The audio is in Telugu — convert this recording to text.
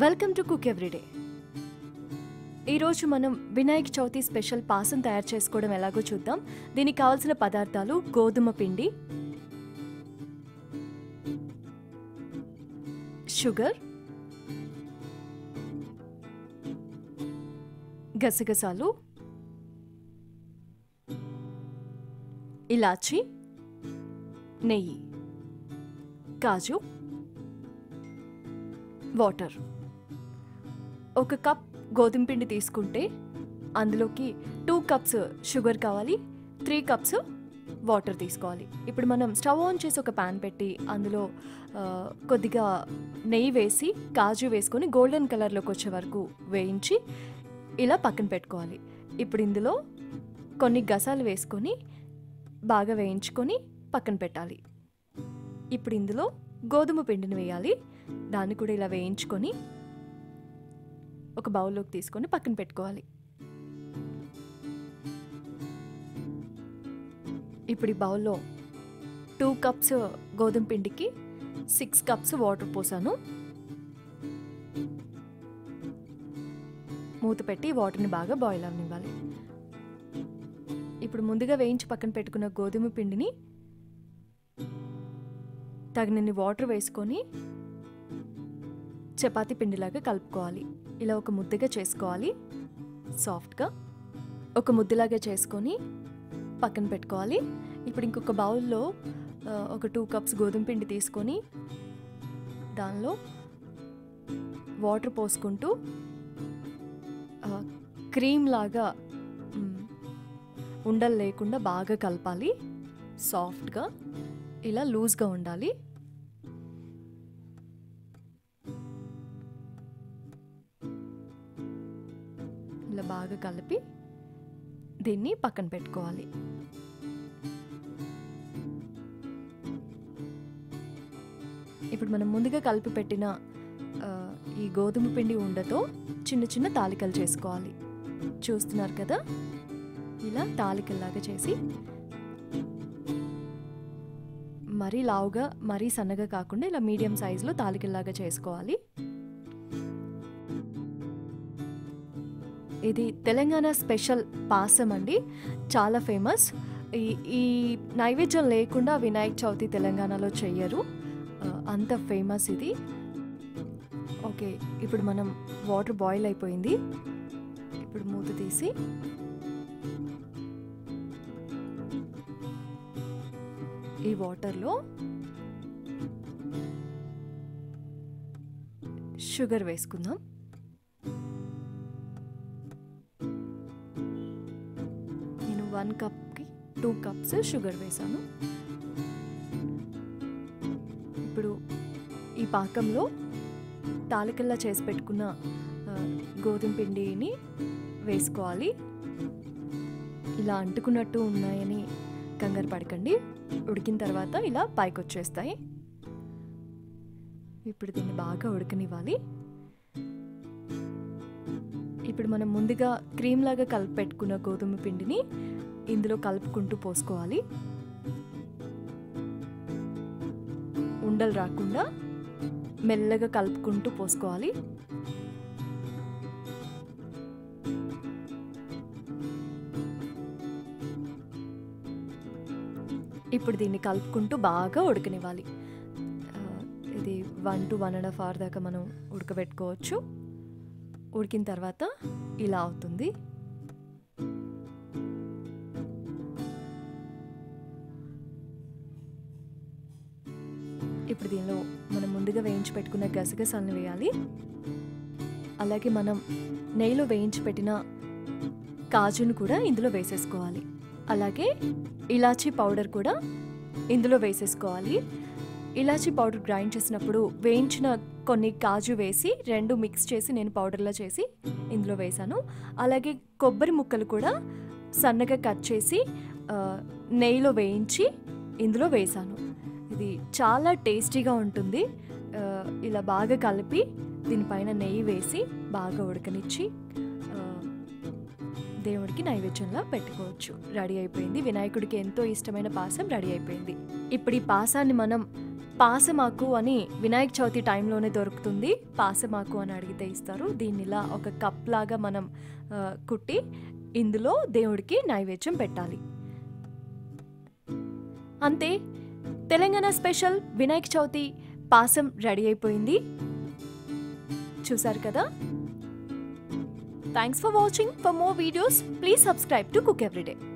వెల్కమ్ టు కుక్ ఎవ్రీడే ఈరోజు మనం వినాయక చవితి స్పెషల్ పాసం తయారు చేసుకోవడం ఎలాగో చూద్దాం దీనికి కావాల్సిన పదార్థాలు గోధుమ పిండి షుగర్ గసగసాలు ఇలాచి నెయ్యి కాజు వాటర్ ఒక కప్ గోధుమ పిండి తీసుకుంటే అందులోకి టూ కప్స్ షుగర్ కావాలి త్రీ కప్స్ వాటర్ తీసుకోవాలి ఇప్పుడు మనం స్టవ్ ఆన్ చేసి ఒక ప్యాన్ పెట్టి అందులో ఆ, కొద్దిగా నెయ్యి వేసి కాజు వేసుకొని గోల్డెన్ కలర్లోకి వచ్చే వరకు వేయించి ఇలా పక్కన పెట్టుకోవాలి ఇప్పుడు ఇందులో కొన్ని గసాలు వేసుకొని బాగా వేయించుకొని పక్కన పెట్టాలి ఇప్పుడు ఇందులో గోధుమ పిండిని వేయాలి దాన్ని కూడా ఇలా వేయించుకొని ఒక బౌల్లోకి తీసుకొని పక్కన పెట్టుకోవాలి ఇప్పుడు ఈ బౌల్లో టూ కప్స్ గోధుమ పిండికి సిక్స్ కప్స్ వాటర్ పోసాను మూత పెట్టి వాటర్ని బాగా బాయిల్ అవనివ్వాలి ఇప్పుడు ముందుగా వేయించి పక్కన పెట్టుకున్న గోధుమ పిండిని తగినన్ని వాటర్ వేసుకొని చపాతీ పిండిలాగా కలుపుకోవాలి ఇలా ఒక ముద్దగా చేసుకోవాలి సాఫ్ట్గా ఒక ముద్దలాగా చేసుకొని పక్కన పెట్టుకోవాలి ఇప్పుడు ఇంకొక బౌల్లో ఆ, ఒక టూ కప్స్ గోధుమ పిండి తీసుకొని దానిలో వాటర్ పోసుకుంటూ ఆ, క్రీమ్ లాగా మ్, ఉండలు లేకుండా బాగా కలపాలి సాఫ్ట్గా ఇలా లూజ్గా ఉండాలి ఇలా బాగా కలిపి దీన్ని పక్కన పెట్టుకోవాలి ఇప్పుడు మనం ముందుగా కలిపి పెట్టిన ఆ, ఈ గోధుమ పిండి ఉండతో చిన్న చిన్న తాలికలు చేసుకోవాలి చూస్తున్నారు కదా ఇలా తాలికల్లాగా చేసి మరీ లావుగా మరీ సన్నగా కాకుండా ఇలా మీడియం సైజులో తాలికల్లాగా చేసుకోవాలి ఇది తెలంగాణ స్పెషల్ పాసం అండి చాలా ఫేమస్ ఈ ఈ నైవేద్యం లేకుండా వినాయక చవితి తెలంగాణలో చెయ్యరు ఆ, అంత ఫేమస్ ఇది ఓకే ఇప్పుడు మనం వాటర్ బాయిల్ అయిపోయింది ఇప్పుడు మూత తీసి ఈ వాటర్లో షుగర్ వేసుకుందాం నేను వన్ కప్కి టూ కప్స్ షుగర్ వేసాను ఇప్పుడు ఈ పాకంలో తాలికల్లా చేసి పెట్టుకున్న ఆ, గోధుమ పిండిని వేసుకోవాలి ఇలా అంటుకున్నట్టు ఉన్నాయని కంగారు పడకండి ఉడికిన తర్వాత ఇలా పైకి వచ్చేస్తాయి ఇప్పుడు దీన్ని బాగా ఉడకనివ్వాలి ఇప్పుడు మనం ముందుగా క్రీమ్ లాగా కలిపి పెట్టుకున్న గోధుమ పిండిని ఇందులో కలుపుకుంటూ పోసుకోవాలి ఉండలు రాకుండా మెల్లగా కలుపుకుంటూ పోసుకోవాలి ఇప్పుడు దీన్ని కలుపుకుంటూ బాగా ఉడకనివ్వాలి ఆ, ఇది one to one and half hour దాకా మనం ఉడకబెట్టుకోవచ్చు ఉడికిన తర్వాత ఇలా అవుతుంది ఇప్పుడు దీనిలో మనం ముందుగా వేయించి పెట్టుకున్న గసగసాలను వేయాలి అలాగే మనం నెయ్యిలో వేయించి పెట్టిన కాజును కూడా ఇందులో వేసేసుకోవాలి అలాగే ఇలాచీ పౌడర్ కూడా ఇందులో వేసేసుకోవాలి ఇలాచీ పౌడర్ గ్రైండ్ చేసినప్పుడు వేయించిన కొన్ని కాజు వేసి రెండు మిక్స్ చేసి నేను పౌడర్లో చేసి ఇందులో వేశాను అలాగే కొబ్బరి ముక్కలు కూడా సన్నగా కట్ చేసి ఆ, నెయ్యిలో వేయించి ఇందులో వేశాను ఇది చాలా టేస్టీగా ఉంటుంది ఆ, ఇలా బాగా కలిపి దీనిపైన నెయ్యి వేసి బాగా ఉడకనిచ్చి ఆ, దేవుడికి నైవేద్యంలా పెట్టుకోవచ్చు రెడీ అయిపోయింది వినాయకుడికి ఎంతో ఇష్టమైన పాసం రెడీ అయిపోయింది ఇప్పుడు ఈ పాసాన్ని మనం పాసమాకు అని వినాయక చవితి టైంలోనే దొరుకుతుంది పాసమాకు అని అడిగితే ఇస్తారు దీన్ని ఇలా ఒక కప్ లాగా మనం ఆ, కుట్టి ఇందులో దేవుడికి నైవేద్యం పెట్టాలి అంతే తెలంగాణ స్పెషల్ వినాయక చవితి పాసం రెడీ అయిపోయింది చూసారు కదా thanks for watching for more videos please subscribe to cook everyday